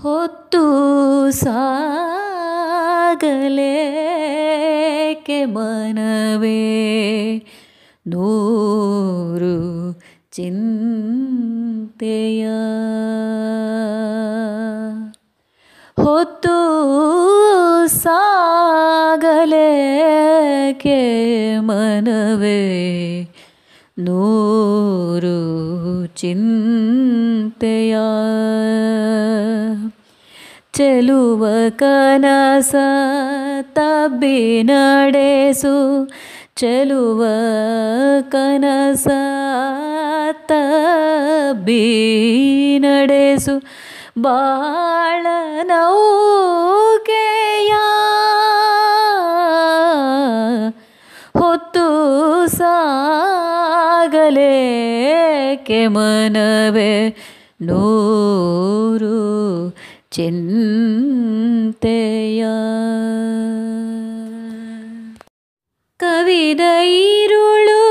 ಹೊತ್ತು ಸಾಗಲೇಕೆ ಮನವೇ ನೂರು ಚಿಂತೆಯ ಹೊತ್ತು ಸಾಗಲೇಕೆ ಮನವೇ ನೂರು ಚಿಂತೆಯ ಚೆಲುವ ಕನಸ ತಬ್ಬಿ ನಡೆಸು ಚೆಲುವ ಕನಸ ತಬ್ಬಿ ನಡೆಸು ಬಾಳ ನೌಕೆಯ ಹೊತ್ತು ಸಾಗಲೇಕೆ ಮನವೇ ನೂರು ಚಿಂತೆಯ ಕವಿದ ಈರುಳು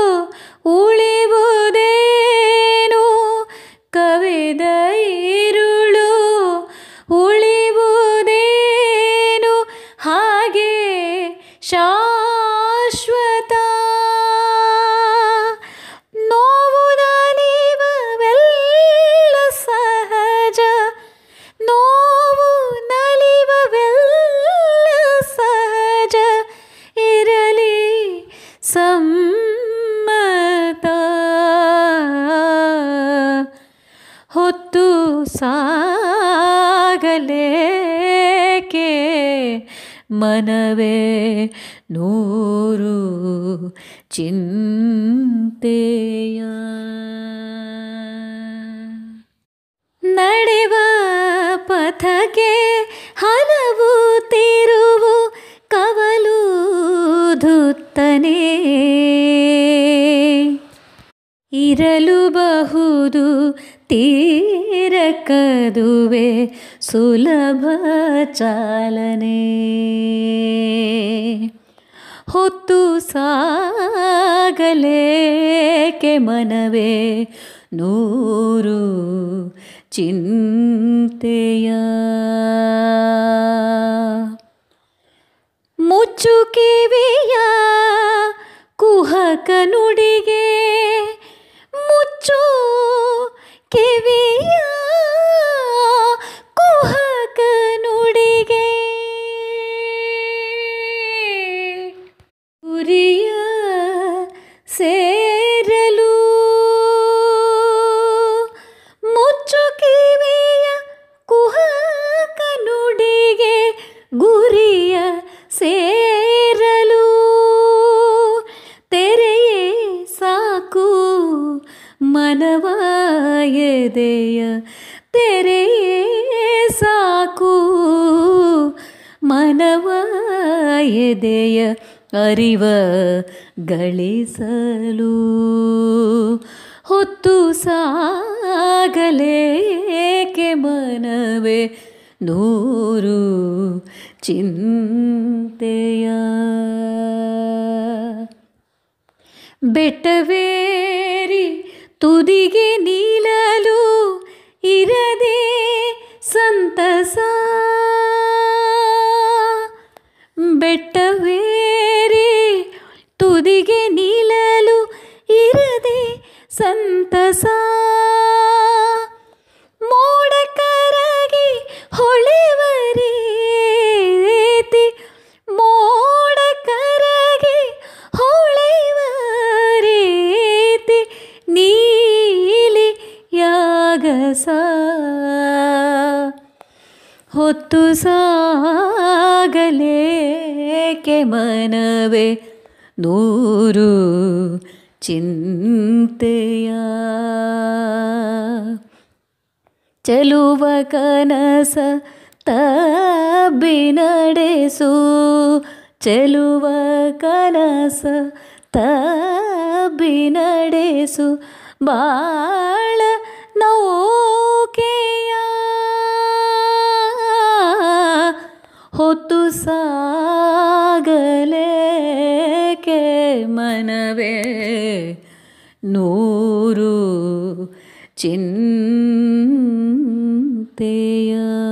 ಉಳಿವುದೇನು ಕವಿದ ಈರುಳು ಉಳಿವುದೇನು ಹಾಗೆ ಶಾಶ್ವತ ನೋವು ನಲಿವವೆಲ್ಲ ಸಹಜ ನೋವು ನಲಿವವೆಲ್ಲ ಸಹಜ ಇರಲಿ ಸಮ್ಮತ ಹೊತ್ತು ಸಾಗಲೇಕೆ ಮನವೇ ನೂರು ಚಿಂತೆಯ ನಡೆವ ಪಥಕ್ಕೆ ಹಲವು ತಿರುವು ಕವಲು ಧುತ್ತನೆ ಇರಲು ಬಹುದು ತೀರಕದುವೆ ಸುಲಭ ಚಾಲನೆ ಹೊತ್ತು ಸಾಗಲೇಕೆ ಮನವೇ ನೂರು ಚಿಂತೆಯ ಮುಚ್ಚು ಕಿವಿಯ ಕುಹಕ ನುಡಿಗೆ ಮುಚ್ಚು ಕಿವಿಯ ಕುಹಕ ನುಡಿಗೆ ಗುರಿಯ ಸೇರಲು ಮುಚ್ಚು ಕಿವಿಯ ಕುಹಕ ನುಡಿಗೆ ಗುರಿಯ ಸೇರಲು ತೆರೆಯೇ ಸಾಕು ಮನವಾಯದೆಯ ತೆರೆಯೇ ಸಾಕು ಮನವಾಯದೆಯ ಅರಿವ ಗಳಿಸಲು ಹೊತ್ತು ಸಾಗಲೇಕೆ ಮನವೇ ನೂರು ಚಿಂತೆಯ ಬೆಟ್ಟವೇರಿ ತುದಿಗೆ ನೀಲಲು ಇರದೆ ಸಂತಸ ಬೆಟ್ಟವೇರಿ ತುದಿಗೆ ನೀಲಲು ಇರದೆ ಸಂತಸ ಮೋಡ ಕರಗಿ ಹೊಳೆವ ರೀತಿ ಮೋಡ ಕರಗಿ ಹೊಳೆವ ರೀತಿ ನೀಲಿ ಯಾಗಸ ಹೊತ್ತು ಸಾಗಲೇಕೆ ಮನವೇ ನೂರು ಚಿಂತೆಯ ಚೆಲುವ ಕನಸ ತಬ್ಬಿ ನಡೆಸು ಚೆಲುವ ಕನಸ ತಬ್ಬಿ ನಡೆಸು ಬಾಳ ನೌಕೆಯ ಹೊತ್ತು ಸಾಗಲೇಕೆ ಮನವೇ ನೂರು ಚಿಂತೆಯ